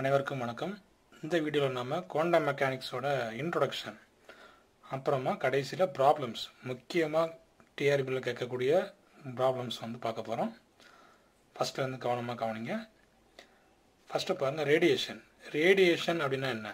அனைவருக்கும் வணக்கம் இந்த வீடியோவில் நம்ம குவாண்டம் மெக்கானிக்ஸோட இன்ட்ரொடக்ஷன் அப்புறமா கடைசியில் ப்ராப்ளம்ஸ் முக்கியமாக டிஆர்பியில் கேட்கக்கூடிய ப்ராப்ளம்ஸ் வந்து பார்க்க போகிறோம் ஃபஸ்ட்டு வந்து கவனமாக கவனிங்க ஃபஸ்ட்டு பாருங்கள் ரேடியேஷன் ரேடியேஷன் அப்படின்னா என்ன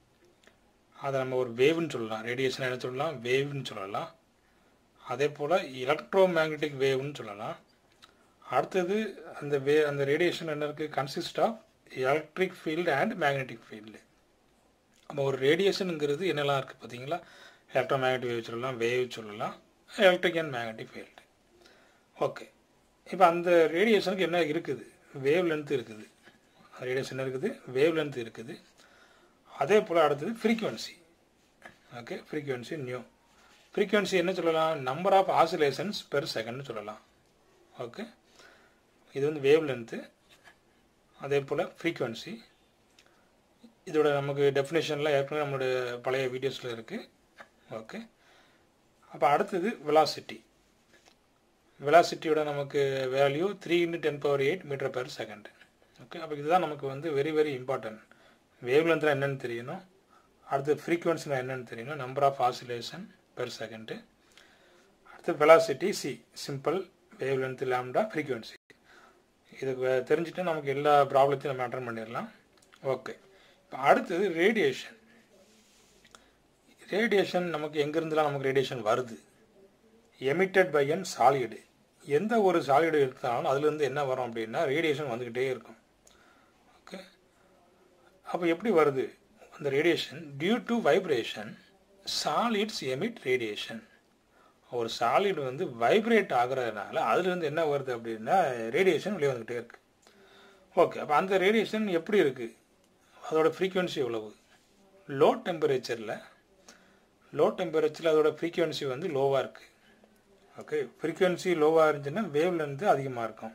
அதை நம்ம ஒரு வேவ்னு சொல்லலாம் ரேடியேஷன் என்ன சொல்லலாம் வேவ்னு சொல்லலாம் அதே போல் எலக்ட்ரோ மேக்னெட்டிக் வேவ்னு சொல்லலாம் அடுத்தது அந்த வே அந்த ரேடியேஷன் என்ன இருக்குது consist of electric field and magnetic field அப்போ ஒரு ரேடியேஷனுங்கிறது என்னெல்லாம் இருக்குது பார்த்தீங்களா எலக்ட்ரோ மேக்னெட்டிக் வேவ் சொல்லலாம் வேவ் சொல்லலாம் electric and magnetic field okay இப்போ அந்த ரேடியேஷனுக்கு என்ன இருக்குது வேவ் லென்த் இருக்குது ரேடியேஷன் இருக்குது வேவ் லென்த் இருக்குது அதே போல் அடுத்தது frequency okay frequency nu frequency என்ன சொல்லலாம் நம்பர் ஆஃப் ஆசிலேஷன்ஸ் பெர் செகண்ட்னு சொல்லலாம் ஓகே இது வந்து வேவ் லென்த்து அதே போல் ஃப்ரீக்குவன்சி இதோட நமக்கு டெஃபினேஷனில் ஏற்கனவே நம்மளுடைய பழைய வீடியோஸில் இருக்குது ஓகே அப்போ அடுத்தது வெலாசிட்டி வெலாசிட்டியோட நமக்கு value three into ten power eight metre per second okay அப்போ இதுதான் நமக்கு வந்து வெரி வெரி இம்பார்ட்டன்ட் வேவ் லென்த்னா என்னென்னு தெரியணும் அடுத்து ஃப்ரீக்குவன்சினா என்னென்னு தெரியணும் number of oscillation per second அடுத்து velocity c simple wavelength lambda frequency இதுக்கு தெரிஞ்சுட்டு நமக்கு எல்லா ப்ராப்ளத்தையும் நம்ம அட்டன் பண்ணிடலாம் ஓகே இப்போ அடுத்தது ரேடியேஷன் ரேடியேஷன் நமக்கு எங்கேருந்துலாம் நமக்கு ரேடியேஷன் வருது எமிட்டட் பை அன் சாலிடு எந்த ஒரு சாலிடு எடுத்தாலும் அதுலேருந்து என்ன வரும் அப்படின்னா ரேடியேஷன் வந்துக்கிட்டே இருக்கும் ஓகே அப்போ எப்படி வருது அந்த radiation due to vibration solids emit radiation ஒரு சாலிட் வந்து வைப்ரேட் ஆகுறதுனால அதுலேருந்து என்ன வருது அப்படின்னா ரேடியேஷன் வெளியே வந்துக்கிட்டே இருக்கு ஓகே அப்போ அந்த ரேடியேஷன் எப்படி இருக்குது அதோட ஃப்ரீக்குவன்சி எவ்வளவு லோ டெம்பரேச்சரில் லோ டெம்பரேச்சரில் அதோட ஃப்ரீக்குவன்சி வந்து லோவாக இருக்குது ஓகே ஃப்ரீக்குவன்சி லோவாக இருந்துச்சுன்னா வேவ் லென்த்து அதிகமாக இருக்கும்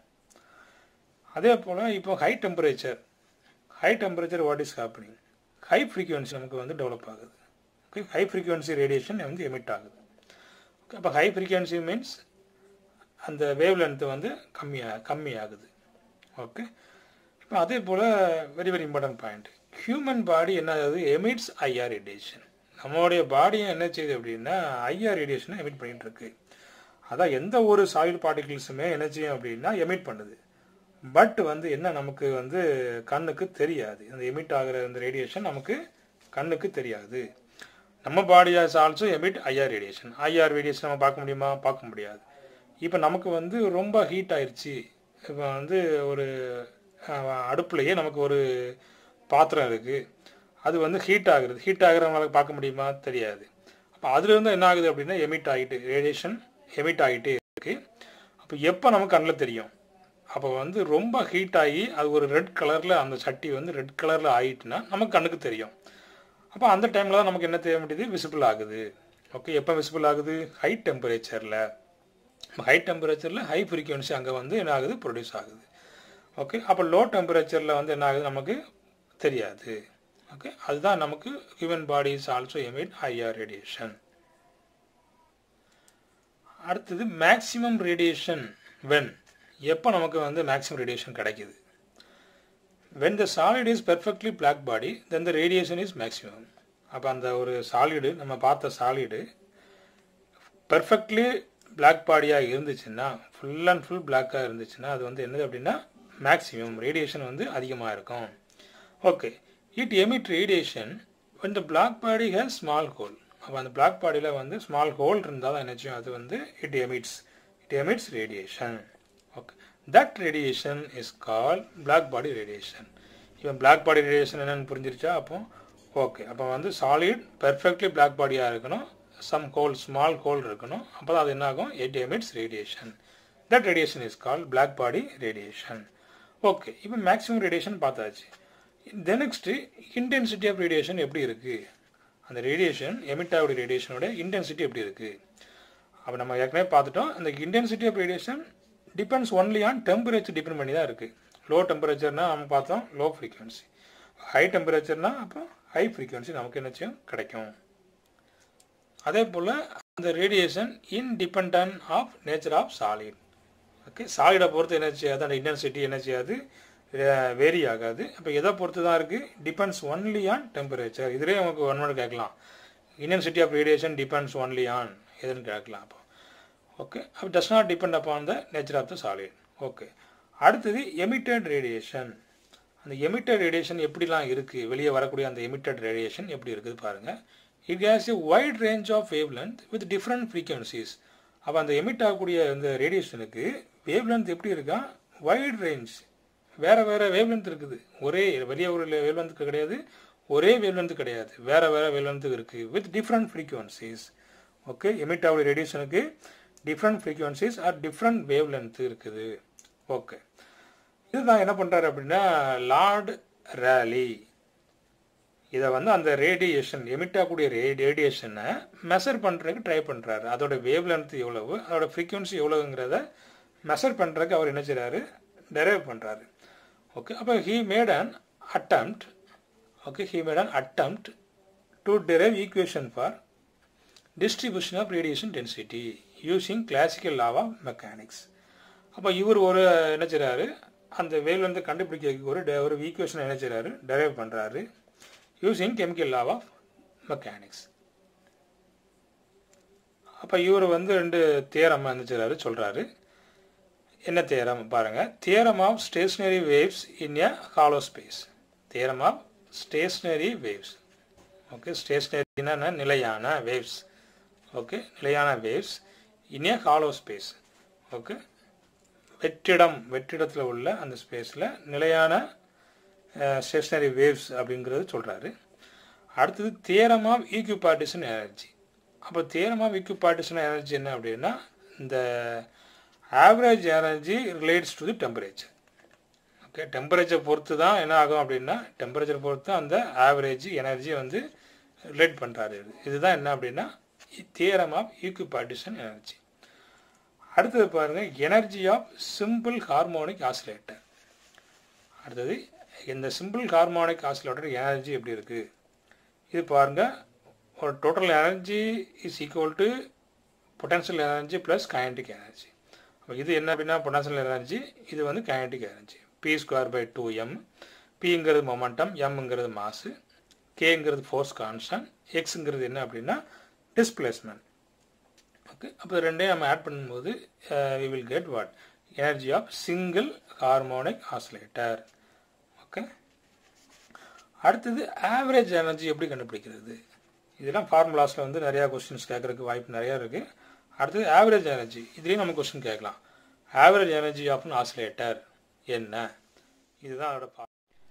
அதே போல் இப்போ high temperature high temperature what is happening high frequency நமக்கு வந்து டெவலப் ஆகுது ஓகே ஹை ஃப்ரீக்குவன்சி ரேடியேஷன் வந்து எமிட் ஆகுது அப்போ ஹை ஃப்ரீக்வன்சி மீன்ஸ் அந்த வேவ் லென்த்து வந்து கம்மியாக கம்மியாகுது ஓகே இப்போ அதே போல் very very important point human body என்ன ஆகுது எமிட்ஸ் ஐஆர் ரேடியேஷன் நம்மளுடைய பாடியும் என்ன செய்யுது அப்படின்னா ஐஆர் ரேடியேஷனை எமிட் பண்ணிகிட்டு இருக்கு அதான் எந்த ஒரு சாலிட் பார்ட்டிகிள்ஸுமே என்ன செய்யும் அப்படின்னா எமிட் பண்ணுது பட் வந்து என்ன நமக்கு வந்து கண்ணுக்கு தெரியாது அந்த எமிட் ஆகிற அந்த ரேடியேஷன் நமக்கு கண்ணுக்கு தெரியாது நம்ம body as also emit IR radiation IR radiation நம்ம பார்க்க முடியுமா பார்க்க முடியாது இப்போ நமக்கு வந்து ரொம்ப ஹீட் ஆயிடுச்சு இப்போ வந்து ஒரு அடுப்புலையே நமக்கு ஒரு பாத்திரம் இருக்குது அது வந்து ஹீட் ஆகுறது ஹீட் ஆகிறவங்களுக்கு பார்க்க முடியுமா தெரியாது அப்போ அதுலேருந்து என்ன ஆகுது அப்படின்னா எமிட் ஆகிட்டு ரேடியேஷன் எமிட் ஆகிட்டே இருக்குது அப்போ எப்போ நமக்கு கண்ணில் தெரியும் அப்போ வந்து ரொம்ப ஹீட் ஆகி அது ஒரு ரெட் கலரில் அந்த சட்டி வந்து ரெட் கலரில் ஆகிட்டுனா நமக்கு கண்ணுக்கு தெரியும் அப்போ அந்த டைமில் தான் நமக்கு என்ன தெரிய முடியுது விசிபிள் ஆகுது ஓகே எப்போ விசிபிள் ஆகுது ஹை டெம்பரேச்சரில் ஹை டெம்பரேச்சரில் ஹை ஃப்ரீக்குவன்சி அங்கே வந்து என்ன ஆகுது ப்ரொடியூஸ் ஆகுது ஓகே அப்போ லோ டெம்பரேச்சரில் வந்து என்ன ஆகுது நமக்கு தெரியாது ஓகே அதுதான் நமக்கு human body is also emit IR radiation அடுத்தது மேக்சிமம் ரேடியேஷன் வென் எப்போ நமக்கு வந்து மேக்ஸிமம் ரேடியேஷன் கிடைக்குது when the solid is perfectly black body then the radiation is maximum அப்போ அந்த ஒரு சாலிடு நம்ம பார்த்த சாலிடு பெர்ஃபெக்ட்லி பிளாக் பாடியாக இருந்துச்சுன்னா ஃபுல் அண்ட் ஃபுல் பிளாக்காக இருந்துச்சுன்னா அது வந்து என்னது அப்படின்னா மேக்ஸிமம் ரேடியேஷன் வந்து அதிகமாக இருக்கும் okay it emit radiation when the black body has small hole அப்போ அந்த பிளாக் பாடியில் வந்து ஸ்மால் ஹோல் இருந்தால் தான் என்னச்சும் அது வந்து it emits it emits radiation okay that radiation is call black body radiation இப்போ பிளாக் பாடி ரேடியேஷன் என்னென்னு புரிஞ்சிருச்சா அப்போ ஓகே அப்போ வந்து சாலிட் பெர்ஃபெக்ட்லி பிளாக் பாடியாக இருக்கணும் சம் ஹோல் ஸ்மால் ஹோல் இருக்கணும் அப்போ தான் அது என்ன ஆகும் it emits radiation that radiation is call black body radiation okay இப்போ மேக்ஸிமம் ரேடியேஷன் பார்த்தாச்சு then next intensity of radiation எப்படி இருக்குது அந்த ரேடியேஷன் எமிட் ஆகுடைய ரேடியேஷனோட இன்டென்சிட்டி எப்படி இருக்குது அப்போ நம்ம ஏற்கனவே பார்த்துட்டோம் அந்த intensity of radiation depends only on temperature depend பண்ணி தான் இருக்குது லோ டெம்பரேச்சர்னா நம்ம பார்த்தோம் லோ ஃப்ரீக்வன்சி ஹை டெம்பரேச்சர்னா அப்போ ஹை ஃப்ரீக்வன்சி நமக்கு என்னச்சும் கிடைக்கும் அதே போல் அந்த radiation independent of nature of solid okay சாலிடை பொறுத்து என்ன செய்யாது அந்த இன்டென்சிட்டி என்ன செய்யாது வேரி ஆகாது அப்போ எதை பொறுத்து தான் இருக்குது டிபெண்ட்ஸ் ஒன்லி ஆன் டெம்பரேச்சர் இதுலேயே நமக்கு ஒன் வேர்டு கேட்கலாம் intensity of radiation depends only on எதுன்னு கேட்கலாம் அப்போ ஓகே அப்போ does not depend upon the nature of the solid okay அடுத்தது எமிட்டட் ரேடியேஷன் அந்த எமிட்டட் ரேடியேஷன் எப்படிலாம் இருக்குது வெளியே வரக்கூடிய அந்த எமிட்டட் ரேடியேஷன் எப்படி இருக்குது பாருங்கள் it has a wide range of wavelength with different frequencies அப்போ அந்த எமிட் ஆகக்கூடிய அந்த ரேடியேஷனுக்கு வேவ் லென்த் எப்படி இருக்கா வைட் ரேஞ்ச் வேறு வேறு வேவ் லென்த் இருக்குது ஒரே வெளியே ஒரு வேவ் லென்த் கிடையாது ஒரே வேவ் லென்த் கிடையாது வேறு வேறு வேவ் லென்த் இருக்குது with different frequencies okay emit ஆகக்கூடிய ரேடியேஷனுக்கு different frequencies are different wavelength இருக்குது ஓகே இதுதான் என்ன பண்ணுறாரு அப்படின்னா லார்டு ரேலி இதை வந்து அந்த ரேடியேஷன் எமிட் ஆகக்கூடிய ரே ரேடியேஷனை மெஷர் பண்ணுறதுக்கு ட்ரை பண்ணுறாரு அதோட வேவ் லென்த் எவ்வளவு அதோட ஃப்ரீக்வன்சி எவ்வளவுங்கிறத மெஷர் பண்ணுறதுக்கு அவர் என்ன செய்கிறாரு டெரைவ் பண்ணுறாரு ஓகே அப்போ he made an attempt okay he made an attempt to derive equation for distribution of radiation density using classical law of mechanics அப்போ இவர் ஒரு என்ன செய்கிறாரு அந்த வேவ் வந்து கண்டுபிடிக்கிறதுக்கு ஒரு de- ஒரு ஈக்குவேஷன் என்ன செய்கிறாரு டெரைவ் பண்ணுறாரு using chemical law of mechanics அப்போ இவர் வந்து ரெண்டு தேரம் என்ன செய்கிறாரு சொல்கிறாரு என்ன தேரம் பாருங்க theorem of stationary waves in a hollow space theorem of stationary waves okay ஸ்டேஷனரினா நிலையான வேவ்ஸ் ஓகே நிலையான waves in a hollow space okay வெற்றிடம் வெற்றிடத்தில் உள்ள அந்த ஸ்பேஸில் நிலையான ஸ்டேஷனரி வேவ்ஸ் அப்படிங்கிறது சொல்கிறாரு அடுத்தது தேரம் ஆஃப் ஈக்யூபார்ட்டிஷன் எனர்ஜி அப்போ தேரம் ஆஃப் ஈக்யூபார்ட்டிஷன் எனர்ஜி என்ன அப்படின்னா இந்த average energy relates to the temperature okay temperature பொறுத்து தான் என்ன ஆகும் அப்படின்னா டெம்பரேச்சர் பொறுத்து அந்த ஆவரேஜ் எனர்ஜி வந்து ரிலேட் பண்ணுறாரு இதுதான் என்ன அப்படின்னா தியரம் ஆஃப் ஈக்யூபார்ட்டிஷன் எனர்ஜி அடுத்தது பாருங்க energy of simple harmonic oscillator அடுத்தது இந்த சிம்பிள் ஹார்மோனிக் ஆசிலேட்டர் எனர்ஜி எப்படி இருக்குது இது பாருங்க ஒரு total energy is equal to potential energy plus kinetic energy அப்போ இது என்ன அப்படின்னா பொட்டன்ஷியல் எனர்ஜி இது வந்து kinetic energy p square by two m பிங்கிறது மொமெண்டம் எம்ங்கிறது மாசு கேங்கிறது ஃபோர்ஸ் கான்ஸ்டன்ட் எக்ஸுங்கிறது என்ன அப்படின்னா டிஸ்பிளேஸ்மெண்ட் ஓகே அப்போ ரெண்டையும் நம்ம ஆட் பண்ணும்போது we will get what energy of single harmonic oscillator okay அடுத்தது ஆவரேஜ் எனர்ஜி எப்படி கண்டுபிடிக்கிறது இதெல்லாம் ஃபார்முலாஸில் வந்து நிறையா கொஸ்டின்ஸ் கேட்குறதுக்கு வாய்ப்பு நிறையா இருக்குது அடுத்தது ஆவரேஜ் எனர்ஜி இதுலேயும் நம்ம கொஸ்டின் கேட்கலாம் ஆவரேஜ் எனர்ஜி ஆஃப் ஆசிலேட்டர் என்ன இதுதான் அதோட fa-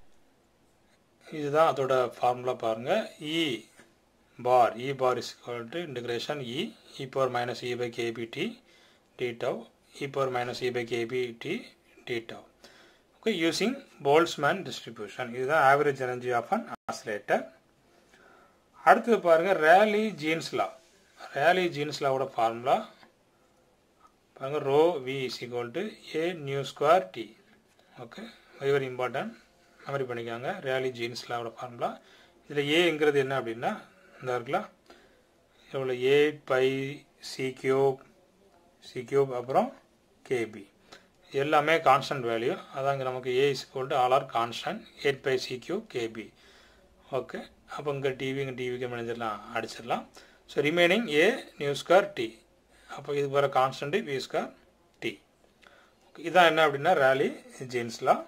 இதுதான் அதோட ஃபார்முலா பாருங்கள் E bar E bar is equal to integration e e power minus e by kbt d tau e power minus e by kbt d tau okay using Boltzmann distribution இதுதான் average energy of an oscillator அடுத்தது பாருங்க Rayleigh Jeans law Rayleigh Jeans லாவோட formula பாருங்க rho v is equal to a nu square T okay very very important memory பண்ணிக்காங்க Rayleigh Jeans லாவோட formula இதில் ஏங்கிறது என்ன அப்படின்னா இந்த இருக்கலாம் எவ்வளோ eight pi c cube c cube அப்புறம் கேபி எல்லாமே கான்ஸ்டன்ட் வேல்யூ அதாங்க நமக்கு a is to all are constant eight pi c cube KB okay அப்போ இங்கே டிவி இங்கே டிவிக்கு மேனேஜர்லாம் அடிச்சிடலாம் so remaining a nu square T அப்போ இது வர கான்ஸ்டன்ட் வி ஸ்கொயர் டி இதான் என்ன அப்படின்னா ரேலி ஜீன்ஸ்லாம்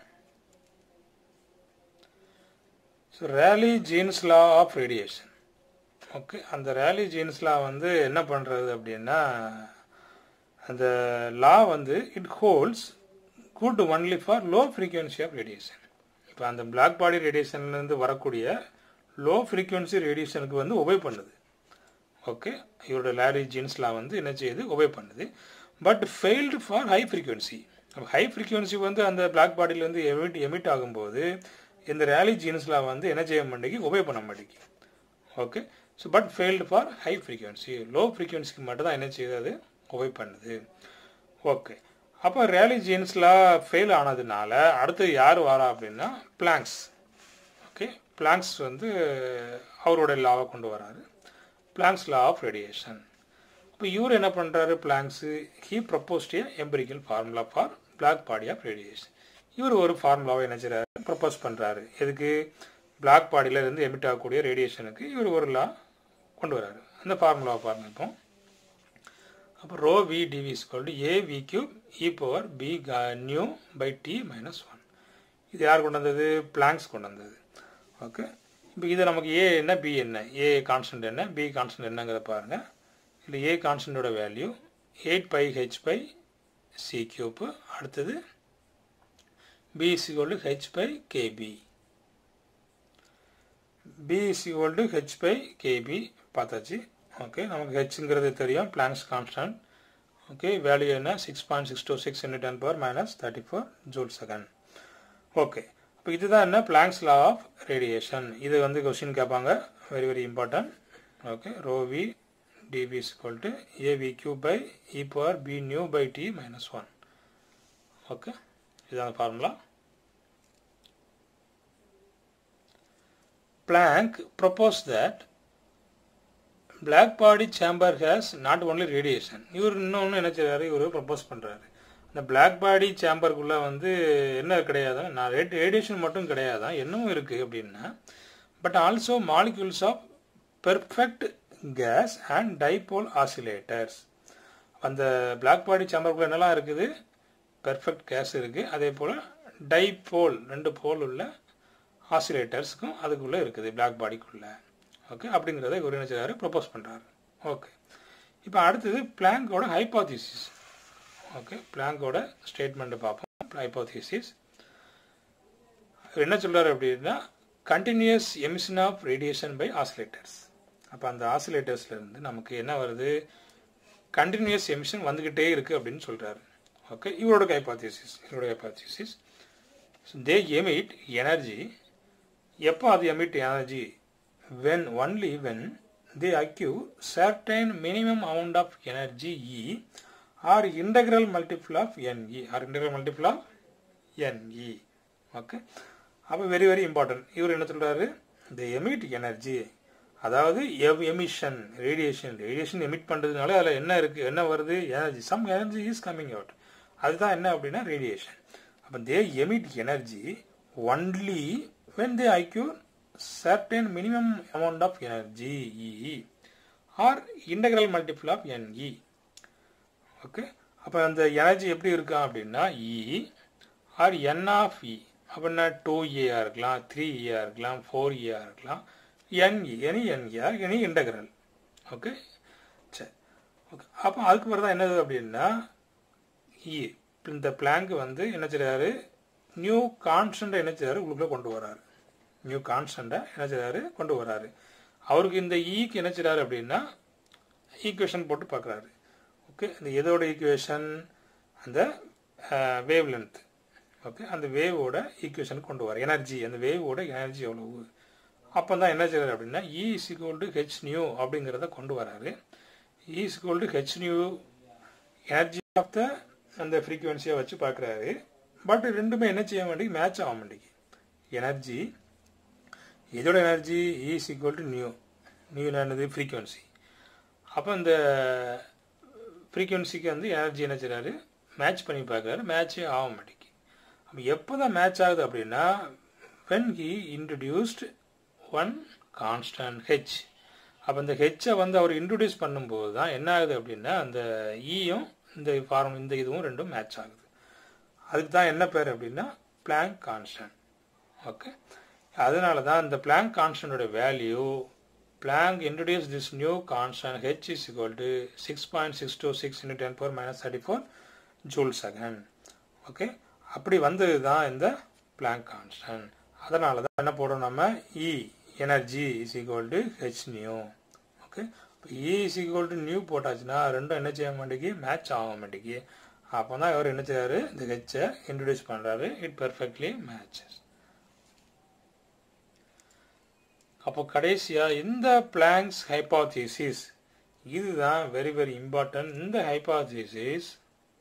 so Rayleigh Jeans law of radiation okay அந்த ரேலி ஜீன்ஸ் லா வந்து என்ன பண்ணுறது அப்படின்னா அந்த லா வந்து it holds good only for low frequency of radiation இப்போ அந்த பிளாக் பாடி ரேடியேஷன்லேருந்து வரக்கூடிய லோ ஃப்ரீக்வன்சி ரேடியேஷனுக்கு வந்து ஒபே பண்ணுது ஓகே இவரோட லேரி ஜீன்ஸ்லாம் வந்து என்ன செய்யுது ஒபே பண்ணுது but failed for high frequency அப்போ ஹை ஃப்ரீக்வன்சி வந்து அந்த பிளாக் பாடியிலேருந்து எமிட் எமிட் ஆகும்போது இந்த ரேலி ஜீன்ஸ்லாம் வந்து என்ன செய்ய மாட்டேங்கி ஒபே பண்ண மாட்டேங்கி okay so but failed for high frequency low ஃப்ரீக்வன்சிக்கு மட்டும் தான் என்ன செய்யுது அது ஒபே பண்ணுது ஓகே அப்போ ரேலி ஜீன்ஸ்லாம் ஃபெயில் ஆனதுனால அடுத்து யார் வரா அப்படின்னா பிளாங்க்ஸ் ஓகே பிளாங்க்ஸ் வந்து அவரோட லாவை கொண்டு வராரு பிளாங்க்ஸ் லா ஆஃப் ரேடியேஷன் இப்போ இவர் என்ன பண்ணுறாரு Planck's he proposed a empirical formula for black body of radiation இவர் ஒரு ஃபார்முலாவை என்ன செய்றாரு ப்ரப்போஸ் பண்ணுறாரு எதுக்கு பிளாக் பாடியில இருந்து எமிட் ஆகக்கூடிய ரேடியேஷனுக்கு இவர் ஒரு லா கொண்டு வராரு அந்த ஃபார்முலாவை பாருங்க இப்போ அப்போ ரோ வி டிவி ஸ்கொல்டு a v cube e power b nu by T minus one இது யார் கொண்டு வந்தது பிளாங்க்ஸ் கொண்டு வந்தது ஓகே இப்போ இது நமக்கு ஏ என்ன பி என்ன ஏ கான்ஸ்டன்ட் என்ன பி கான்ஸ்டன்ட் என்னங்கிறத பாருங்கள் இல்லை ஏ கான்ஸ்டன்டோட value eight by h by c cube அடுத்தது b is equal to h by KB b is equal to h by KB பார்த்தாச்சு ஓகே நமக்கு ஹெச்ங்கிறது தெரியும் பிளாங்க்ஸ் கான்ஸ்டன்ட் ஓகே வேல்யூ என்ன six point six two six into ten power minus thirty four joule second okay இப்போ இதுதான் என்ன blanks law of radiation இது வந்து கொஸ்டின் கேட்பாங்க very very important okay rho v dv is equal to avq by e power b nu by t minus 1 okay இதுதான் formula Planck proposed that black body chamber has not only radiation இவர் இன்னொன்று என்ன செய்றாரு இவர் propose பண்ணுறாரு அந்த black body சேம்பருக்குள்ளே வந்து என்ன கிடையாதான் நான் ரேட் ரேடியேஷன் மட்டும் கிடையாதான் என்னவும் இருக்குது அப்படின்னா but also molecules of perfect gas and dipole oscillators அந்த பிளாக் பாடி சேம்பருக்குள்ளே என்னெல்லாம் இருக்குது பெர்ஃபெக்ட் கேஸ் இருக்குது அதே போல் டைபோல் ரெண்டு போல் உள்ள ஆசிலேட்டர்ஸுக்கும் அதுக்குள்ளே இருக்குது பிளாக் பாடிக்குள்ளே ஓகே அப்படிங்கிறத இவர் என்ன செய்றாரு ப்ரப்போஸ் பண்ணுறாரு ஓகே இப்போ அடுத்தது பிளாங்கோட ஹைபாதிசிஸ் ஓகே பிளாங்கோட ஸ்டேட்மெண்ட்டை பார்ப்போம் ஹைபாதிசிஸ் என்ன சொல்கிறாரு அப்படின்னா continuous emission of radiation by oscillators அப்போ அந்த ஆசிலேட்டர்ஸ்லேருந்து நமக்கு என்ன வருது கண்டினியூஸ் எமிஷன் வந்துக்கிட்டே இருக்குது அப்படின்னு சொல்கிறாரு ஓகே இவரோட ஹைபாதிசிஸ் இவரோட ஹைபாதிசிஸ் தே எமிட் எனர்ஜி எப்போ அது emit energy when only when they acquire certain minimum amount of energy E are integral multiple of NE are integral multiple of NE okay அப்போ very very important இவர் என்ன சொல்கிறாரு இந்த emit energy அதாவது எவ் emission radiation radiation emit பண்ணுறதுனால அதில் என்ன இருக்குது என்ன வருது energy some energy is coming out அதுதான் என்ன அப்படின்னா ரேடியேஷன் அப்போ they emit energy only when they acquire certain minimum amount of energy E or integral multiple of NE okay அப்போ அந்த எனர்ஜி எப்படி இருக்கா அப்படின்னா E R N of E அப்படின்னா டூ ஏஆர் இருக்கலாம் த்ரீ ஏஆர் இருக்கலாம் ஃபோர் ஏஆர் இருக்கலாம் NE any NER any integral okay சரி ஓகே அப்போ அதுக்கு பிறகு தான் என்னது அப்படின்னா இ இந்த பிளாங்க் வந்து என்ன செய்றாரு நியூ கான்ஸ்டண்ட்டை என்ன செய்றாரு உள்ளுக்குள்ளே கொண்டு வராரு நியூ கான்ஸ்டண்ட்டை என்ன செய்றாரு கொண்டு வராரு அவருக்கு இந்த ஈக்கு என்ன செய்றாரு அப்படின்னா ஈக்குவேஷன் போட்டு பார்க்குறாரு ஓகே இந்த எதோட ஈக்குவேஷன் அந்த வேவ் லென்த் ஓகே அந்த வேவோட ஈக்குவேஷன் கொண்டு வர எனர்ஜி அந்த வேவோட எனர்ஜி எவ்வளவு அப்போ தான் என்ன செய்றாரு அப்படின்னா E is equal to H nu அப்படிங்கிறத கொண்டு வராரு E is equal to H nu energy of the அந்த ஃப்ரீக்குவன்சியை வச்சு பார்க்குறாரு பட் ரெண்டுமே என்ன செய்ய மாட்டேங்குது மேட்ச் ஆக மாட்டேங்குது எனர்ஜி இதோட energy is equal to nu nu என்னது ஃப்ரீக்குவன்சி அப்போ இந்த ஃப்ரீக்குவன்சிக்கு வந்து எனர்ஜி என்ன செய்றாரு மேட்ச் பண்ணி பார்க்குறாரு மேட்சே ஆக மாட்டேங்குது அப்போ எப்போ தான் மேட்ச் ஆகுது அப்படின்னா when he introduced one constant H அப்போ இந்த ஹெச்சை வந்து அவர் இன்ட்ரடியூஸ் பண்ணும்போது தான் என்ன ஆகுது அப்படின்னா அந்த ஈயும் இந்த ஃபார்ம் இந்த இதுவும் ரெண்டும் மேட்ச் ஆகுது அதுக்கு தான் என்ன பேர் அப்படின்னா பிளாங்க் கான்ஸ்டன்ட் ஓகே அதனால தான் இந்த பிளாங்க் கான்ஸ்டன்டோட value Planck introduce this new constant H is equal to six point six two six into ten four minus thirty four joule second okay அப்படி வந்தது தான் இந்த பிளாங்க் கான்ஸ்டன்ட் அதனால தான் என்ன போடுறோம் நம்ம E energy is equal to H nu okay இப்போ E is equal to nu போட்டாச்சுன்னா ரெண்டும் என்ன செய்ய மாட்டேங்கி மேட்ச் ஆக மாட்டேங்கி அப்போ தான் இவர் என்ன செய்றாரு இந்த ஹெச்சை இன்ட்ரடியூஸ் பண்ணுறாரு இட் பெர்ஃபெக்ட்லி மேட்சஸ் அப்போ கடைசியாக இந்த பிளாங்க்ஸ் ஹைபாதிசிஸ் இதுதான் வெரி வெரி இம்பார்ட்டன்ட் இந்த hypothesis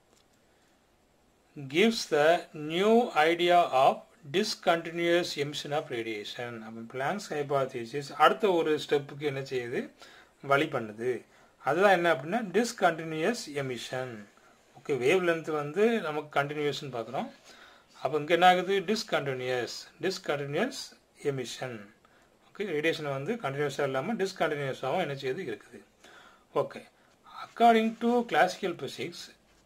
gives the new idea of discontinuous emission of radiation அப்போ பிளாங்க்ஸ் ஹைபாதிசிஸ் அடுத்த ஒரு ஸ்டெப்புக்கு என்ன செய்யுது வழி பண்ணுது அதுதான் என்ன அப்படின்னா discontinuous emission okay wavelength வந்து நமக்கு கண்டினியூஷன் பார்க்குறோம் அப்போ இங்கே என்ன ஆகுது discontinuous discontinuous emission okay radiation வந்து கண்டினியூஸாக இல்லாமல் டிஸ்கண்டினியூஸாகவும் என்ன செய்யுது இருக்குது okay according to classical physics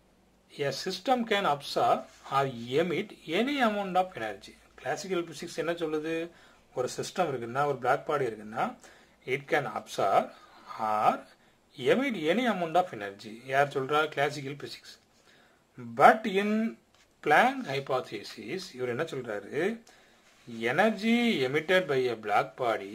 a system can absorb or emit any amount of energy classical physics என்ன சொல்லுது ஒரு சிஸ்டம் இருக்குன்னா ஒரு பிளாக் பாடி இருக்குன்னா it can absorb or emit any amount of energy யார் சொல்றா கிளாசிக்கல் பிசிக்ஸ் பட் இன் பிளாங்க் ஹைபாத்திசிஸ் இவர் என்ன சொல்றாரு energy emitted by a black body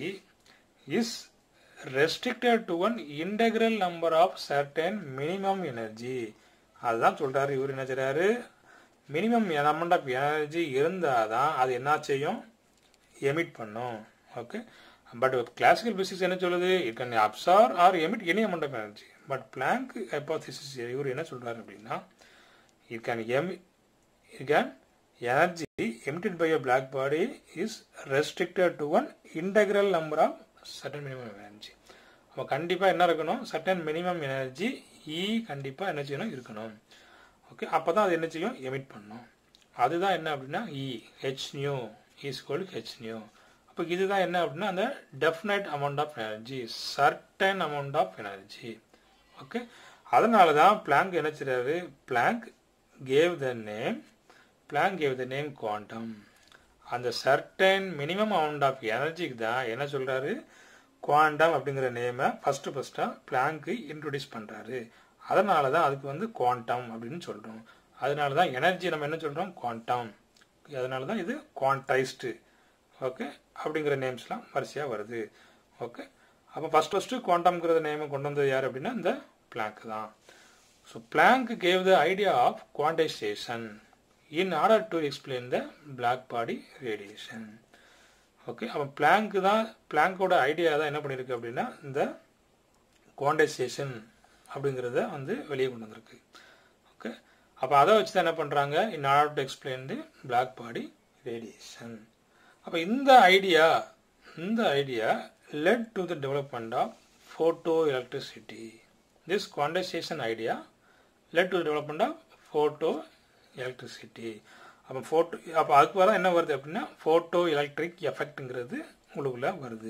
is restricted to one integral number of certain minimum energy அதுதான் சொல்றாரு இவர் என்ன செய்றாரு மினிமம் அமௌண்ட் ஆஃப் எனர்ஜி இருந்தால் தான் அது என்ன செய்யும் எமிட் பண்ணும் ஓகே பட் கிளாசிக்கல் பிசிக்ஸ் என்ன சொல்லுது it can absorb or emit any amount of energy but Planck hypothesis இவர் என்ன சொல்றாரு அப்படின்னா it can emit it can energy emitted by a black body is restricted to one integral number of certain minimum energy அப்போ கண்டிப்பாக என்ன இருக்கணும் certain minimum energy இ கண்டிப்பாக என்ன செய்யணும் இருக்கணும் ஓகே அப்போ தான் அது என்ன செய்யும் எமிட் பண்ணும் அதுதான் என்ன அப்படின்னா E H nu is equal H nu அப்போ இதுதான் என்ன அப்படின்னா அந்த definite amount of energy certain amount of energy okay அதனால தான் பிளாங்க் என்ன செய்றாரு Planck gave the name Planck gave the name quantum அந்த சர்டன் மினிமம் அமௌண்ட் ஆஃப் எனர்ஜிக்கு தான் என்ன சொல்றாரு குவாண்டம் அப்படிங்கிற நேமை ஃபஸ்ட்டு ஃபஸ்ட்டாக பிளாங்க்கு இன்ட்ரொடியூஸ் பண்ணுறாரு அதனால தான் அதுக்கு வந்து குவாண்டம் அப்படின்னு சொல்கிறோம் அதனால தான் எனர்ஜி நம்ம என்ன சொல்கிறோம் குவாண்டம் அதனால தான் இது குவான்டைஸ்டு ஓகே அப்படிங்கிற நேம்ஸ்லாம் வரிசையாக வருது ஓகே அப்போ ஃபஸ்ட் ஃபஸ்ட்டு குவாண்டம்ங்கிற நேமை கொண்டு வந்தது யார் அப்படின்னா இந்த பிளாங்க் தான் so Planck gave the idea of quantization in order to explain the black body radiation okay அப்போ பிளாங்க் தான் பிளாங்கோட ஐடியா தான் என்ன பண்ணியிருக்கு அப்படின்னா இந்த குவான்டைசேஷன் அப்படிங்கிறத வந்து வெளியே கொண்டு வந்திருக்கு ஓகே அப்போ அதை வச்சு தான் என்ன பண்ணுறாங்க in order to explain the black body radiation அப்போ இந்த ஐடியா இந்த idea led to the development of photoelectricity this quantization idea led to development of photoelectricity அப்போ ஃபோட்டோ அப்போ அதுக்கு வர என்ன வருது அப்படின்னா ஃபோட்டோ எலக்ட்ரிக் எஃபெக்ட்டுங்கிறது உங்களுக்குள்ள வருது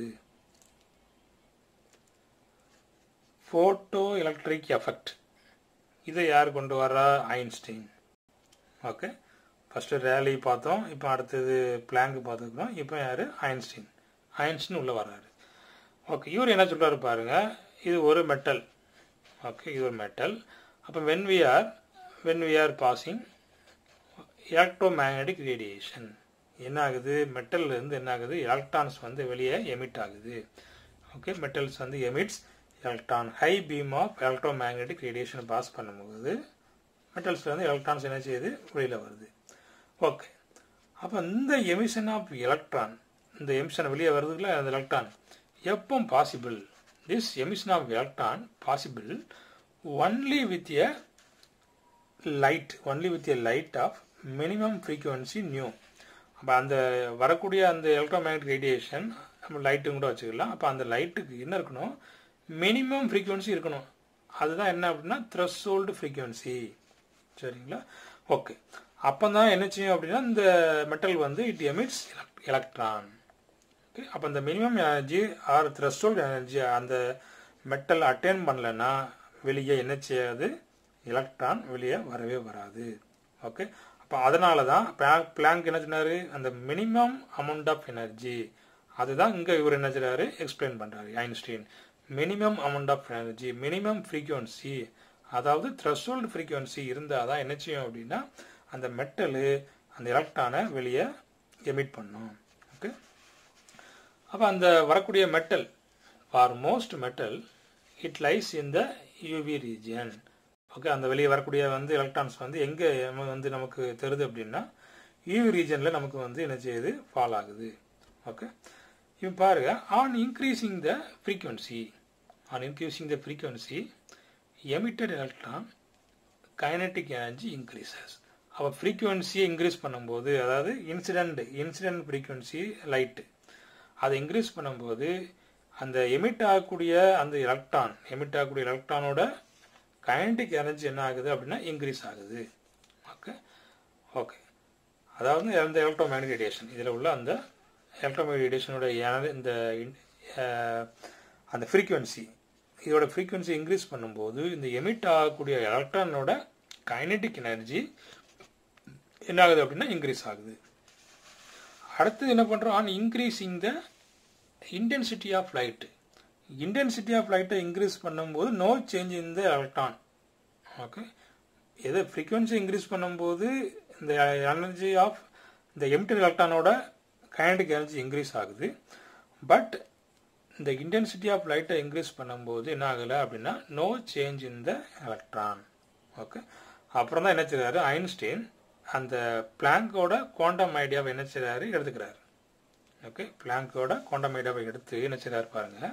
ஃபோட்டோ எலக்ட்ரிக் எஃபெக்ட் இதை யார் கொண்டு வரா ஐன்ஸ்டீன் ஓகே ஃபஸ்ட்டு ரேலி பார்த்தோம் இப்போ அடுத்தது பிளாங்க் பார்த்துக்கிறோம் இப்போ யார் ஐன்ஸ்டீன் ஐன்ஸ்டீன் உள்ளே வர்றாரு ஓகே இவர் என்ன சொல்கிறாரு பாருங்க இது ஒரு மெட்டல் ஓகே இது ஒரு மெட்டல் அப்போ when we are when we are passing electromagnetic radiation என்ன ஆகுது மெட்டல்லேருந்து என்ன ஆகுது எலக்ட்ரான்ஸ் வந்து வெளியே எமிட் ஆகுது ஓகே மெட்டல்ஸ் வந்து emits electron high beam of electromagnetic radiation pass பண்ணும்போது மெட்டல்ஸில் வந்து எலக்ட்ரான்ஸ் என்ன செய்யுது வெளியில் வருது ஓகே அப்போ இந்த எமிஷன் ஆஃப் எலக்ட்ரான் இந்த எமிஷன் வெளியே வருதுல அந்த எலக்ட்ரான் எப்போ possible this emission of electron possible only with a light only with a light of minimum frequency nu அப்போ அந்த வரக்கூடிய அந்த எலக்ட்ரோமேக்னட் ரேடியேஷன் நம்ம லைட்டுன்னு கூட வச்சுக்கலாம் அப்போ அந்த லைட்டுக்கு என்ன இருக்கணும் மினிமம் ஃப்ரீக்குவன்சி இருக்கணும் அதுதான் என்ன அப்படின்னா த்ரெஷோல்டு ஃப்ரீக்குவன்சி சரிங்களா ஓகே அப்போ தான் என்ன செய்யும் அப்படின்னா இந்த மெட்டல் வந்து இட் எமிட்ஸ் எலக்ட்ரான் ஓகே அப்போ இந்த minimum energy or threshold energy அந்த மெட்டல் அட்டைன் பண்ணலைன்னா வெளியே என்ன செய்யாது எலக்ட்ரான் வெளியே வரவே வராது ஓகே அப்போ அதனால தான் பிளாங்க் என்ன சொன்னார் அந்த மினிமம் அமௌண்ட் ஆஃப் எனர்ஜி அதுதான் இங்கே இவர் என்ன செய்றாரு எக்ஸ்பிளைன் பண்ணுறாரு Einstein minimum amount of energy minimum frequency அதாவது த்ரெஷோல்டு ஃப்ரீக்குவன்சி இருந்தால் தான் என்ன செய்யும் அப்படின்னா அந்த மெட்டலு அந்த எலக்ட்ரானை வெளியே எமிட் பண்ணும் ஓகே அப்போ அந்த வரக்கூடிய metal for most metal it lies in the UV region okay அந்த வெளியே வரக்கூடிய வந்து எலக்ட்ரான்ஸ் வந்து எங்கே வந்து நமக்கு தருது அப்படின்னா யூவி ரீஜனில் நமக்கு வந்து என்ன செய்யுது ஃபால் ஆகுது ஓகே இப்போ பாருங்க on increasing the frequency on increasing the frequency emitted electron kinetic energy increases அப்போ ஃப்ரீக்குவன்சியை இன்க்ரீஸ் பண்ணும்போது அதாவது இன்சிடென்ட் இன்சிடென்ட் ஃப்ரீக்குவன்சி லைட்டு அதை இன்க்ரீஸ் பண்ணும்போது அந்த எமிட் ஆகக்கூடிய அந்த எலக்ட்ரான் எமிட் ஆகக்கூடிய எலக்ட்ரானோட கைனடிக் எனர்ஜி என்ன ஆகுது அப்படின்னா இன்க்ரீஸ் ஆகுது ஓகே ஓகே அதாவது இந்த எலக்ட்ரோமேக்னட் ரேடியேஷன் இதில் உள்ள அந்த எலக்ட்ரோமேக்னட் ரேடியேஷனோட இந்த அந்த ஃப்ரீக்குவென்சி இதோட ஃப்ரீக்குவென்சி இன்க்ரீஸ் பண்ணும்போது இந்த எமிட் ஆகக்கூடிய எலக்ட்ரானோட கைனடிக் எனர்ஜி என்ன ஆகுது அப்படின்னா இன்க்ரீஸ் ஆகுது அடுத்து என்ன பண்ணுறோம் on increasing the intensity of light intensity of லைட்டை இன்க்ரீஸ் பண்ணும்போது no change in the electron okay எது ஃப்ரீக்குவென்சி இன்க்ரீஸ் பண்ணும்போது இந்த எனர்ஜி ஆஃப் இந்த எமிட்டர் எலக்ட்ரானோட கைனடிக் எனர்ஜி இன்க்ரீஸ் ஆகுது பட் இந்த இன்டென்சிட்டி ஆஃப் லைட்டை இன்க்ரீஸ் பண்ணும்போது என்ன ஆகலை அப்படின்னா no change in the electron okay அப்புறம் தான் என்ன செய்றாரு ஐன்ஸ்டீன் அந்த பிளாங்கோட குவாண்டம் ஐடியாவை என்ன செய்றாரு எடுத்துக்கிறாரு ஓகே பிளாங்கோட குவாண்டம் ஐடியாவை எடுத்து என்ன செய்றாரு பாருங்க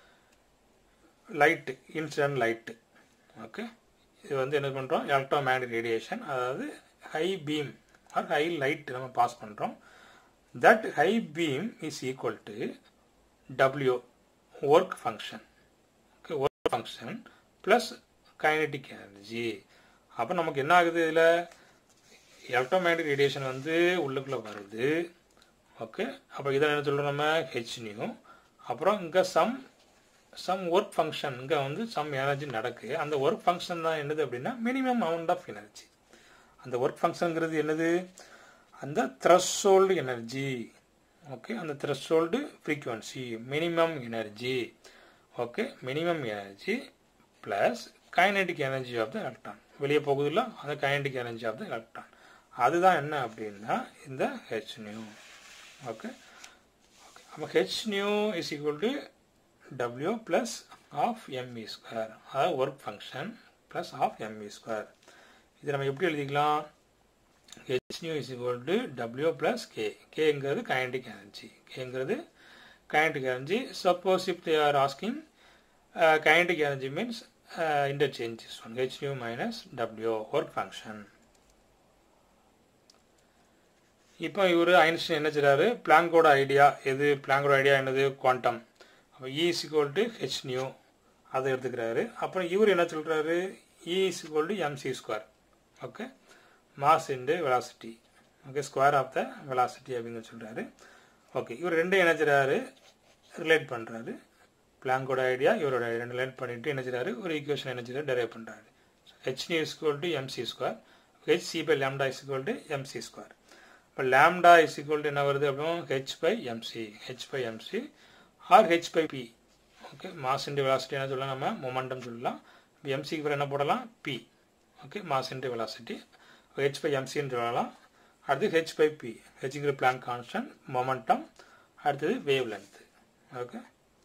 லைட்டு இன்சிடென்ட் லைட்டு ஓகே இது வந்து என்ன பண்ணுறோம் எலக்ட்ரோ மேக்னட் ரேடியேஷன் அதாவது high beam or high light நம்ம பாஸ் பண்ணுறோம் that high beam is equal to W work function okay work function plus kinetic energy அப்போ நமக்கு என்ன ஆகுது இதில் எலக்ட்ரோமேக்னடிக் ரேடியேஷன் வந்து உள்ளுக்குள்ளே வருது ஓகே அப்போ இதை என்ன சொல்கிறோம் நம்ம ஹெச் நியூ அப்புறம் இங்கே சம் சம் ஒர்க் ஃபங்க்ஷன் இங்கே வந்து சம் எனர்ஜி நடக்கு அந்த ஒர்க் ஃபங்க்ஷன் தான் என்னது அப்படின்னா மினிமம் அமௌண்ட் ஆஃப் எனர்ஜி அந்த ஒர்க் ஃபங்க்ஷனுங்கிறது என்னது அந்த த்ரெஷோல்டு எனர்ஜி ஓகே அந்த threshold frequency minimum energy okay minimum energy plus kinetic energy of the electron வெளியே போகுதுல்ல அந்த kinetic energy of the electron அதுதான் என்ன அப்படின்னா இந்த ஹெச் நியூ ஓகே ஓகே அப்போ H nu is equal to W plus half ME square அதாவது work function plus half ME square இது நம்ம எப்படி எழுதிக்கலாம் H nu is equal to W plus K கேங்கிறது கைனடிக் எனர்ஜி கேங்கிறது kinetic energy suppose if they are asking kinetic energy means interchange this one h nu minus w work function இப்போ இவர் Einstein என்ன செய்றாரு பிளாங்கோட ஐடியா எது பிளாங்கோட idea என்னது quantum அப்போ E is equal to H nu அதை எடுத்துக்கிறாரு அப்புறம் இவர் என்ன சொல்கிறாரு E is equal to MC square okay mass into velocity okay square of the velocity அப்படின்னு சொல்கிறாரு ஓகே இவர் ரெண்டும் என்ன செய்றாரு ரிலேட் பண்ணுறாரு பிளாங்கோட ஐடியா இவரோட ரெண்டு லைன் பண்ணிட்டு என்ன செய்றாரு ஒரு ஈக்குவேஷன் என்ன செய்றாரு டெரைவ் பண்ணுறாரு H nu is equal to MC square H C by lambda is equal to MC square இப்போ லேம்டா இஸ் ஈக்குவல் டு என்ன வருது அப்படின்னா H by MC H by MC or H by P okay mass into velocity என்ன சொல்லலாம் நம்ம momentum சொல்லலாம் இப்போ எம்சிக்கு பிறகு என்ன போடலாம் P okay mass into velocity H by எம்சின்னு சொல்லலாம் அடுத்து ஹெச் பை பி ஹெச்ங்கிற பிளாங்க் கான்ஸ்டன்ட் மொமெண்டம் அடுத்தது வேவ் லென்த் ஓகே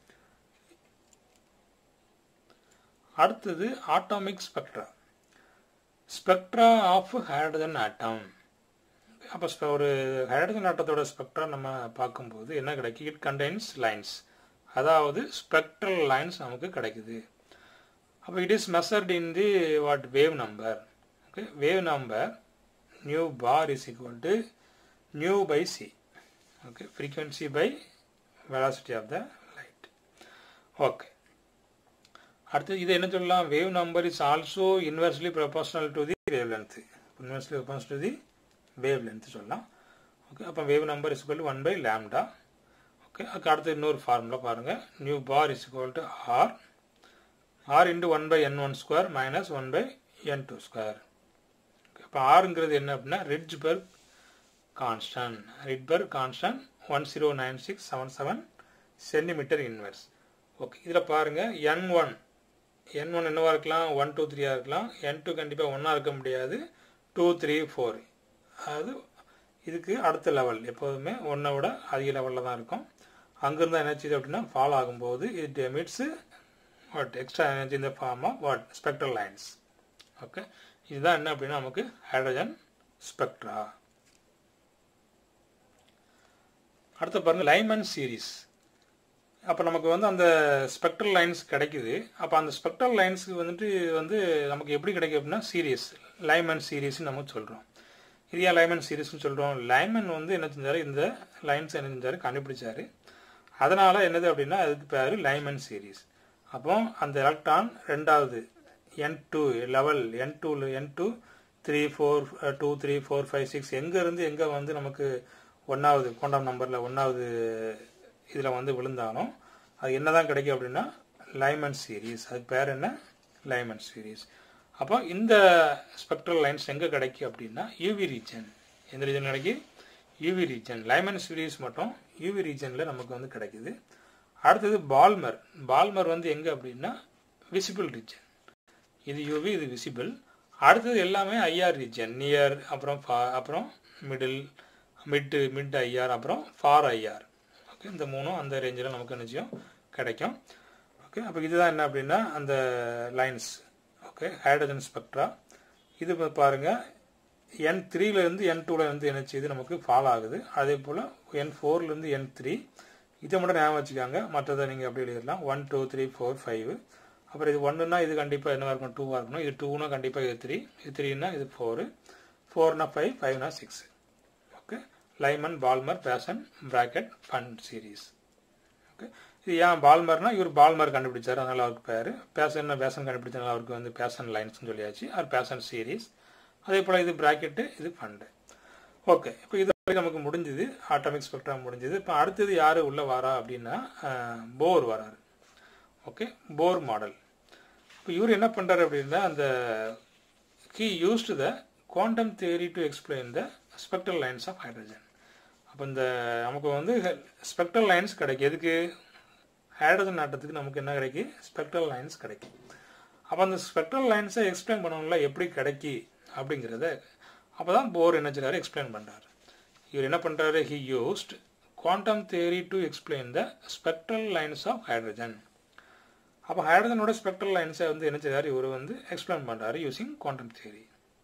அடுத்தது atomic spectra spectra of hydrogen atom அப்போ ஒரு ஹைட்ரஜன் ஆட்டத்தோட ஸ்பெக்ட்ரா நம்ம பார்க்கும்போது என்ன கிடைக்கும் இட் கண்டெய்ன்ஸ் லைன்ஸ் அதாவது ஸ்பெக்ட்ரல் லைன்ஸ் நமக்கு கிடைக்குது அப்போ it is measured in the what wave number okay wave number nu bar is equal to nu by C okay frequency by velocity of the light okay அடுத்து இது என்ன சொல்லலாம் wave number is also inversely proportional to the wavelength inversely proportional to the wavelength சொல்லலாம் okay அப்போ wave number is equal to one by lambda okay அதுக்கு அடுத்து இன்னொரு formula பாருங்கள் nu bar is equal to R R into one by N one square minus one by N two square இப்போ ஆறுங்கிறது என்ன அப்படின்னா Rydberg constant Rydberg constant one zero nine six seven seven centimetre inverse okay இதில் பாருங்கள் என் one என் one என்னவா இருக்கலாம் one two த்ரீயாக இருக்கலாம் என் டூ கண்டிப்பாக ஒன்றா இருக்க முடியாது டூ த்ரீ ஃபோர் அது இதுக்கு அடுத்த லெவல் எப்போதுமே ஒன்றை விட அதிக லெவலில் தான் இருக்கும் அங்கேருந்து என்ன செய்யுது அப்படின்னா ஃபால் ஆகும்போது it emits what extra energy இந்த form of what spectral lines okay இதுதான் என்ன அப்படின்னா நமக்கு ஹைட்ரஜன் ஸ்பெக்ட்ரா அடுத்து பாருங்கள் லைமன் சீரீஸ் அப்போ நமக்கு வந்து அந்த ஸ்பெக்ட்ரல் லைன்ஸ் கிடைக்குது அப்போ அந்த ஸ்பெக்ட்ரல் லைன்ஸுக்கு வந்துட்டு வந்து நமக்கு எப்படி கிடைக்கும் அப்படின்னா சீரீஸ் லைமன் சீரீஸ்னு நம்ம சொல்கிறோம் இது ஏன் லைமன் சீரீஸ்னு சொல்கிறோம் லைமன் வந்து என்ன செஞ்சார் இந்த லைன்ஸ் என்ன செஞ்சார் கண்டுபிடிச்சார் அதனால் என்னது அப்படின்னா அதுக்கு பேர் லைமன் சீரீஸ் அப்போ அந்த எலக்ட்ரான் ரெண்டாவது N two level N two N two three four two three four five six எங்கேருந்து எங்கே வந்து நமக்கு ஒன்றாவது குவாண்டம் நம்பரில் ஒன்றாவது இதில் வந்து விழுந்தாலும் அது என்ன தான் கிடைக்கும் அப்படின்னா லைமன் சீரீஸ் அதுக்கு பேர் என்ன லைமன் சீரீஸ் அப்போ இந்த ஸ்பெக்ட்ரல் லைன்ஸ் எங்கே கிடைக்கும் அப்படின்னா யூவி ரீஜன் எந்த ரீஜன் கிடைக்கும் யூவி ரீஜன் லைமன் சீரீஸ் மட்டும் யூவி ரீஜனில் நமக்கு வந்து கிடைக்குது அடுத்தது பால்மர் பால்மர் வந்து எங்கே அப்படின்னா விசிபிள் ரீஜன் இது யூவி இது விசிபிள் அடுத்தது எல்லாமே ஐஆர் ரீஜன் நியர் அப்புறம் far- அப்புறம் மிடில் மிட் மிட் ஐஆர் அப்புறம் ஃபார் ஐஆர் ஓகே இந்த மூணும் அந்த ரேஞ்சில் நமக்கு நிச்சயம் கிடைக்கும் ஓகே அப்போ இதுதான் என்ன அப்படின்னா அந்த லைன்ஸ் ஓகே ஹைட்ரஜன் ஸ்பெக்ட்ரா இது இப்போ பாருங்கள் என் த்ரீலேருந்து என் டூலேருந்து என்ன செய்யுது நமக்கு ஃபால் ஆகுது அதே போல் என் ஃபோர்லேருந்து என் த்ரீ இதை மட்டும் ஞாபகம் வச்சுக்காங்க மற்றதை நீங்கள் அப்படி எழுதிடலாம் one two three four five அப்புறம் இது ஒன்றுனா இது கண்டிப்பாக என்னவா இருக்கணும் டூவாக இருக்கணும் இது டூனா கண்டிப்பாக இது த்ரீ இது த்ரீனா இது ஃபோரு ஃபோர்னா ஃபைவ் ஃபைவ்னா six okay Lyman Balmer Paschen Brackett Pfund series okay இது ஏன் பால்மர்னா இவர் பால்மர் கண்டுபிடிச்சார் அதனால அவருக்கு பேர் பேசன் பேசன் கண்டுபிடிச்சனால அவருக்கு வந்து பேசன் லைன்ஸ்னு சொல்லியாச்சு அவர் பேசன் சீரீஸ் அதே போல் இது பிராக்கெட்டு இது ஃபண்டு ஓகே இப்போ இது வரைக்கும் நமக்கு முடிஞ்சுது ஆட்டோமிக் ஸ்பெக்ட்ரம் முடிஞ்சுது இப்போ அடுத்தது யார் உள்ளே வரா அப்படின்னா போர் வராரு ஓகே போர் மாடல் இப்போ இவர் என்ன பண்ணுறாரு அப்படின்னா அந்த he used the quantum theory to explain the spectral lines of hydrogen அப்போ இந்த நமக்கு வந்து ஸ்பெக்ட்ரல் லைன்ஸ் கிடைக்கும் எதுக்கு ஹைட்ரஜன் ஆட்டத்துக்கு நமக்கு என்ன கிடைக்கும் ஸ்பெக்ட்ரல் லைன்ஸ் கிடைக்கும் அப்போ அந்த ஸ்பெக்ட்ரல் லைன்ஸை எக்ஸ்பிளைன் பண்ணணும்ல எப்படி கிடைக்கி அப்படிங்கிறத அப்போ தான் போர் என்ன செய்றாரு எக்ஸ்பிளைன் பண்ணுறாரு இவர் என்ன பண்ணுறாரு he used quantum theory to explain the spectral lines of hydrogen அப்போ ஹைட்ரஜனோட ஸ்பெக்ட்ரல் லைன்ஸை வந்து என்ன செய்றாரு இவர் வந்து எக்ஸ்பிளைன் பண்ணுறாரு யூசிங் குவாண்டம் தியரி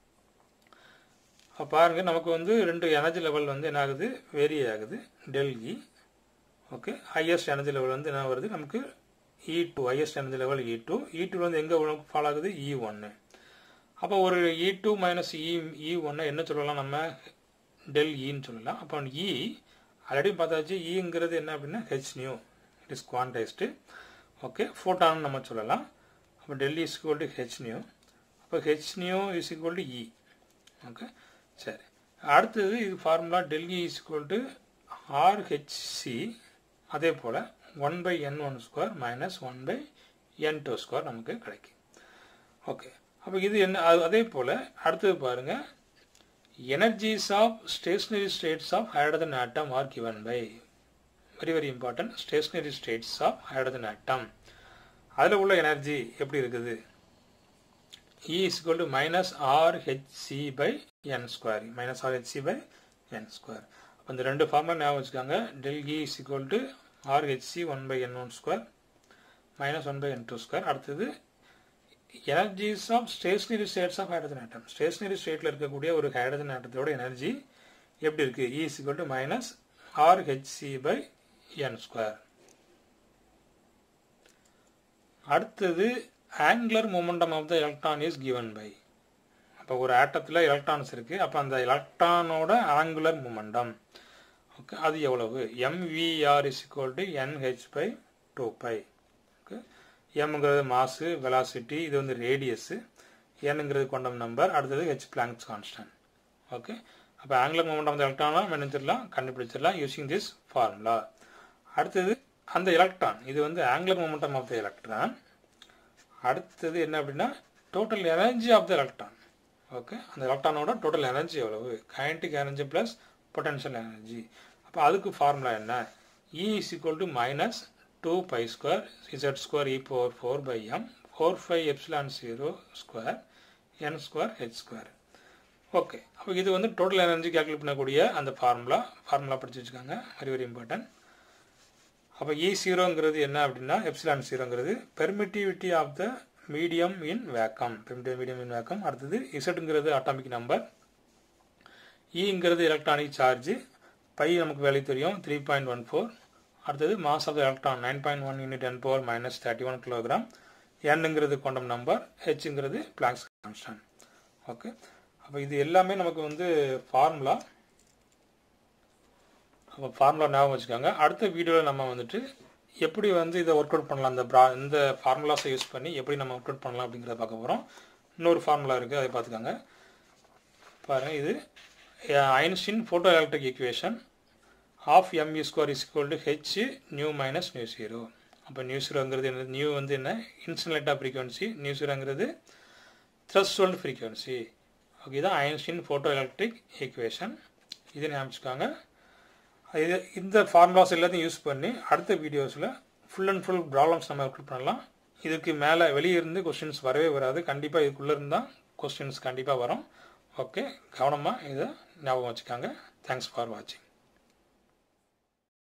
அப்போ பாருங்க நமக்கு வந்து ரெண்டு எனர்ஜி லெவல் வந்து என்ன ஆகுது வேரி ஆகுது del E okay highest energy level வந்து என்ன வருது நமக்கு E two highest energy level E two E two வந்து எங்கே ஃபால் ஆகுது இ ஒன்று அப்போ ஒரு இ டூ மைனஸ் இ இ ஒன்னை என்ன சொல்லலாம் நம்ம டெல் இன்னு சொல்லலாம் அப்போ இ ஆல்ரெடி பார்த்தாச்சு இங்கிறது என்ன அப்படின்னா H nu it is quantised okay photon நம்ம சொல்லலாம் அப்போ del is equal to H nu அப்போ H nu is equal to E okay சரி அடுத்தது இது formula del E is equal to R H C அதே போல் one by N one square minus one by N two square நமக்கு கிடைக்கும் ஓகே அப்போ இது என்ன அது அதே போல் அடுத்தது பாருங்கள் energies of stationary states of hydrogen atom are given by very very important stationary states of hydrogen atom அதில் உள்ள எனர்ஜி எப்படி இருக்குது E is equal to minus RHC by n square minus RHC by n square அப்போ இந்த ரெண்டு formula ஞாபகம் வச்சுக்காங்க del E is equal to RHC 1 by n1 square minus 1 by n2 square அடுத்தது energies of stationary states of hydrogen atom stationary ஸ்டேட்டில் இருக்கக்கூடிய ஒரு hydrogen ஆட்டத்தோட energy எப்படி இருக்கு E is equal to minus RHC by n square அடுத்தது angular momentum of the electron is given by அப்போ ஒரு ஆட்டத்தில் எலக்ட்ரான்ஸ் இருக்குது அப்போ அந்த எலக்ட்ரானோட ஆங்குலர் மொமெண்டம் ஓகே அது எவ்வளவு MVR is equal to NH by two pi okay எம்ங்கிறது மாசு வெலாசிட்டி இது வந்து ரேடியஸு என்னங்கிறது குவாண்டம் நம்பர் அடுத்தது ஹெச் பிளாங்க்ஸ் கான்ஸ்டன்ட் ஓகே அப்போ ஆங்குலர் மொமெண்ட் ஆஃப் த எலக்ட்ரானை நினைச்சிடலாம் கண்டுபிடிச்சிடலாம் யூசிங் திஸ் ஃபார்முலா அடுத்தது அந்த எலக்ட்ரான் இது வந்து angular momentum of the electron அடுத்தது என்ன அப்படின்னா total energy of the electron okay அந்த எலக்ட்ரானோட டோட்டல் எனர்ஜி எவ்வளவு kinetic energy plus potential energy அப்போ அதுக்கு ஃபார்முலா என்ன E is equal to minus two pi square Z square E power four by M four five epsilon zero square N square H square okay அப்போ இது வந்து total energy calculate பண்ணக்கூடிய அந்த formula formula படிச்சு வச்சுக்கோங்க very very important அப்போ இ ஜீரோங்கிறது என்ன அப்படின்னா எப்சிலான் ஜீரோங்கிறது permittivity of the medium in vacuum permittive medium in vacuum அடுத்தது இசட்டுங்கிறது அட்டாமிக் நம்பர் இங்கிறது எலக்ட்ரானிக் சார்ஜ் பை நமக்கு வேலை தெரியும் த்ரீ பாயிண்ட் ஒன் ஃபோர் அடுத்தது mass of the electron nine point one unit ten power minus thirty one kilogram என்னங்கிறது quantum number ஹெச்ங்கிறது Planck's constant okay அப்போ இது எல்லாமே நமக்கு வந்து ஃபார்முலா அப்போ ஃபார்முலா ஞாபகம் வச்சுக்கோங்க அடுத்த வீடியோவில் நம்ம வந்துட்டு எப்படி வந்து இதை ஒர்க் அவுட் பண்ணலாம் இந்த ப்ரா இந்த ஃபார்முலாஸை யூஸ் பண்ணி எப்படி நம்ம ஒர்க் அவுட் பண்ணலாம் அப்படிங்கிறத பார்க்க போகிறோம் இன்னொரு ஃபார்முலா இருக்குது அதை பார்த்துக்கோங்க பாருங்கள் இது Einstein photo electric equation of ME square is equal to H nu minus nu zero அப்போ நியூ ஜீரோங்கிறது என்ன நியூ வந்து என்ன இன்சுலேட்டா ஃப்ரீக்வன்சி நியூ ஜீரோங்கிறது த்ரெஷ்ஹோல்டு ஃப்ரீக்வன்சி ஓகே தான் ஐன்ஸ்டின் ஃபோட்டோ எலக்ட்ரிக் ஈக்குவேஷன் இதை ஞாபகிச்சுக்காங்க இது இந்த ஃபார்முலாஸ் எல்லாத்தையும் யூஸ் பண்ணி அடுத்த வீடியோஸில் ஃபுல் அண்ட் ஃபுல் ப்ராப்ளம்ஸ் நம்ம ஒர்க் பண்ணலாம் இதுக்கு மேலே வெளியே இருந்து கொஸ்டின்ஸ் வரவே வராது கண்டிப்பாக இதுக்குள்ளே இருந்தால் கொஸ்டின்ஸ் கண்டிப்பாக வரும் ஓகே கவனமாக இதை ஞாபகம் வச்சுக்காங்க தேங்க்ஸ் ஃபார் வாட்சிங்